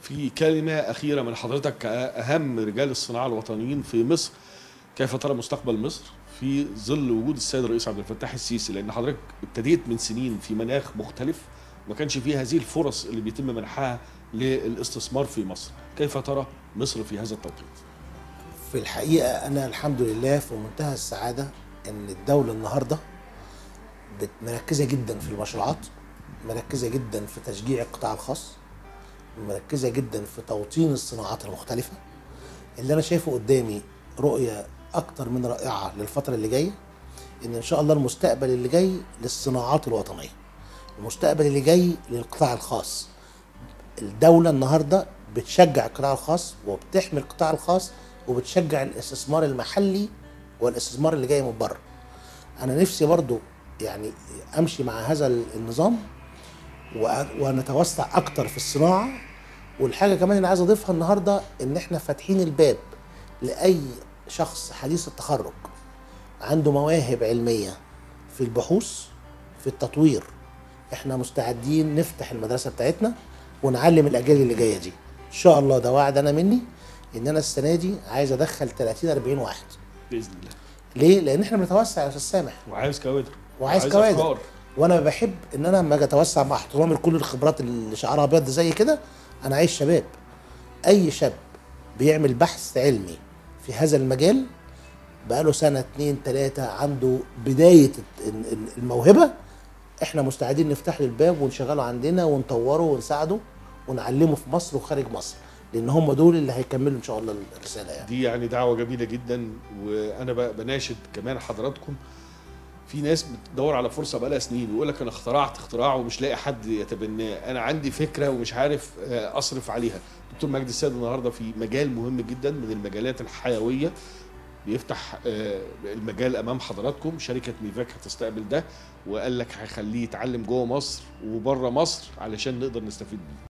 في كلمة أخيرة من حضرتك كأهم رجال الصناعة الوطنيين في مصر كيف ترى مستقبل مصر في ظل وجود السيد الرئيس عبد الفتاح السيسي لأن حضرتك ابتديت من سنين في مناخ مختلف ما كانش فيه هذه الفرص اللي بيتم منحها للاستثمار في مصر كيف ترى مصر في هذا التوقيت في الحقيقة أنا الحمد لله في منتهى السعادة إن الدولة النهاردة بت- مركزة جدا في المشروعات مركزة جدا في تشجيع القطاع الخاص مركزة جدا في توطين الصناعات المختلفة اللي أنا شايفه قدامي رؤية أكتر من رائعة للفترة اللي جاية إن إن شاء الله المستقبل اللي جاي للصناعات الوطنية المستقبل اللي جاي للقطاع الخاص الدولة النهاردة بتشجع القطاع الخاص وبتحمي القطاع الخاص وبتشجع الاستثمار المحلي والاستثمار اللي جاي من بره انا نفسي برضو يعني امشي مع هذا النظام وأ- ونتوسع اكتر في الصناعه والحاجه كمان اللي عايز اضيفها النهارده ان احنا فاتحين الباب لاي شخص حديث التخرج عنده مواهب علميه في البحوث في التطوير احنا مستعدين نفتح المدرسه بتاعتنا ونعلم الاجيال اللي جايه دي ان شاء الله ده وعد انا مني ان انا السنه دي عايز ادخل 30 40 واحد بإذن الله ليه لان احنا بنتوسع يا استاذ سامح وعايز كوادر وعايز كوادر أفكار. وانا بحب ان انا لما اجي اتوسع مع احترامي لكل الخبرات اللي شعرها ابيض زي كده انا عايز شباب اي شاب بيعمل بحث علمي في هذا المجال بقاله سنه اتنين تلاته عنده بدايه ال- ال- الموهبه احنا مستعدين نفتح له الباب ونشغله عندنا ونطوره ونساعده ونعلمه في مصر وخارج مصر لان هم دول اللي هيكملوا ان شاء الله الرساله يعني دي يعني دعوة جميلة جدا وأنا ب- بناشد كمان حضراتكم في ناس بتدور على فرصة بقالها سنين ويقول لك أنا اخترعت اختراع ومش لاقي حد يتبناه أنا عندي فكرة ومش عارف آه، أصرف عليها دكتور مجدي السيد النهاردة في مجال مهم جدا من المجالات الحيوية بيفتح آه، المجال امام حضراتكم شركه ميفاك هتستقبل ده وقال لك هيخليه يتعلم جوه مصر وبره مصر علشان نقدر نستفيد بيه